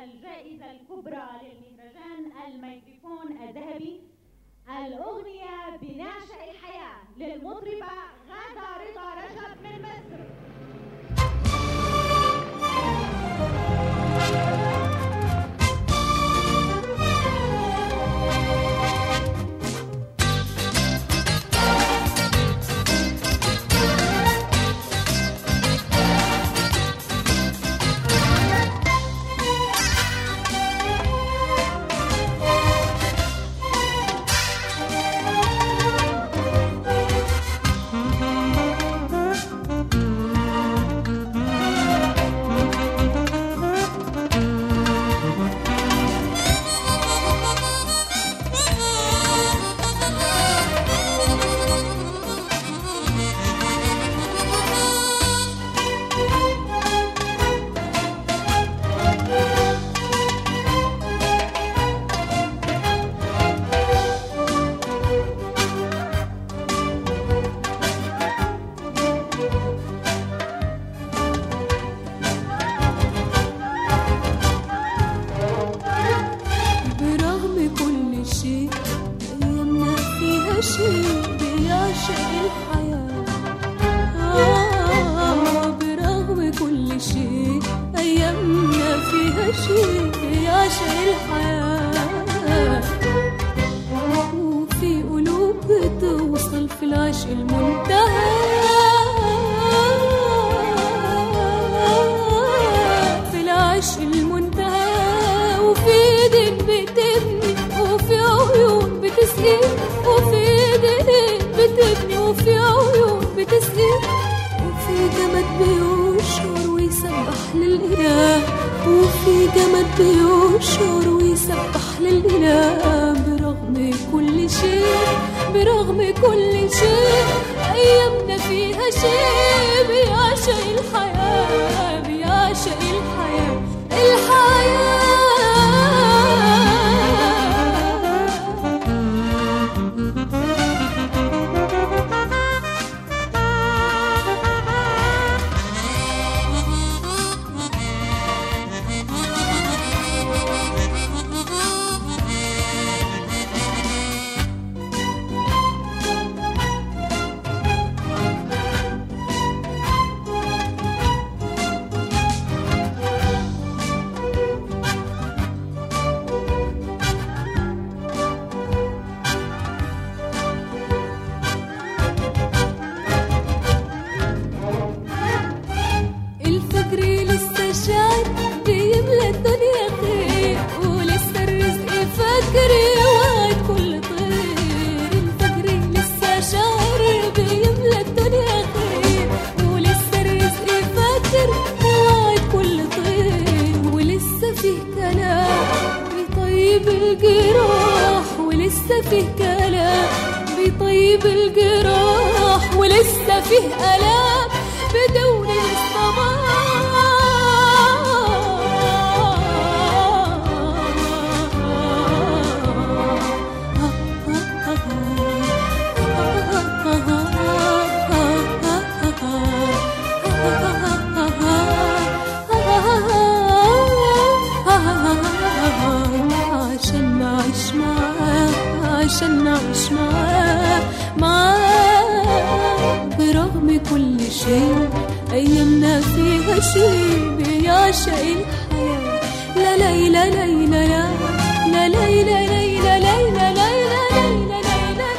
الجائزة الكبرى للمهرجان الميكروفون الذهبي الأغنية بنعشق الحياة للمطربة غادة رضا رجب من مصر برغم كل شيء أيامنا فيها شيء بيعشق الحياة آه برغم كل شيء أيامنا فيها شيء بيعشق الحياة وفي قلوب بتوصل في العشق المنتهى في العشق المنتهى وفي ايدين بتبني وفي عيون بتسقي وفي ايدين بتبني وفي عيون بتسقي وفي جمد بيشعر ويسبح للإله وفي جمد بيشعر ويسبح للإله برغم كل شيء برغم كل شيء أيامنا فيها شيء بيعشق الحياة بيعشق الحياة الحياة الفجر لسه شاعر بيملى الدنيا خير ولسه الرزق فجر وعد كل طير الفجر لسه شاعر بيملى الدنيا خير ولسه الرزق فجر وعد كل طير ولسه فيه كلام بيطيب الجراح ولسه فيه كلام بيطيب الجراح ولسه فيه آلام بدون عشان نعيش معاه عشان نعيش معاه معاه برغم كل شيء أيامنا فيها شيء بيعشق الحياة لا ليلى ليلى لا لا ليلى ليلى ليلى ليلى ليلى ليلى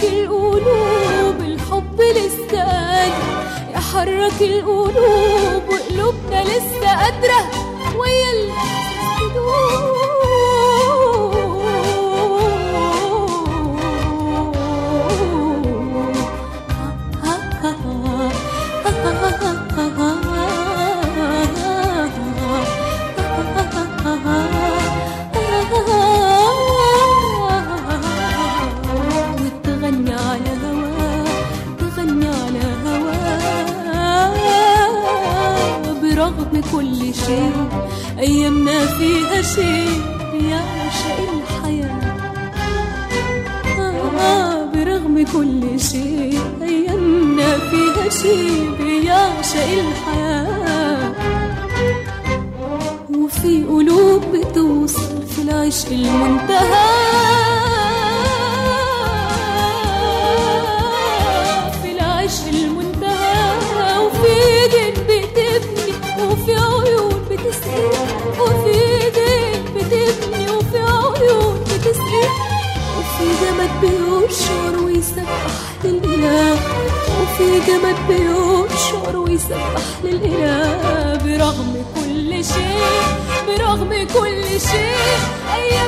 القلوب الحب لسه قادر يحرك القلوب وقلوبنا لسه قادرة ويا الإحساس وتغني على هواه تغني على هواه برغم كل شيء أيامنا فيها شيء يعشق الحياة آه برغم كل شيء أيامنا فيها شيء بيعشق الحياة وفي قلوب بتوصل في العشق المنتهى في العشق المنتهى وفي ايدين بتبني وفي عيون بتسقي وفي ايدين بتبني وفي عيون بتسقي وفي جمد بيشعر ويسبح للإله وفي جمد بيشعر ويسبح للإله برغم كل شيء برغم كل شيء أيام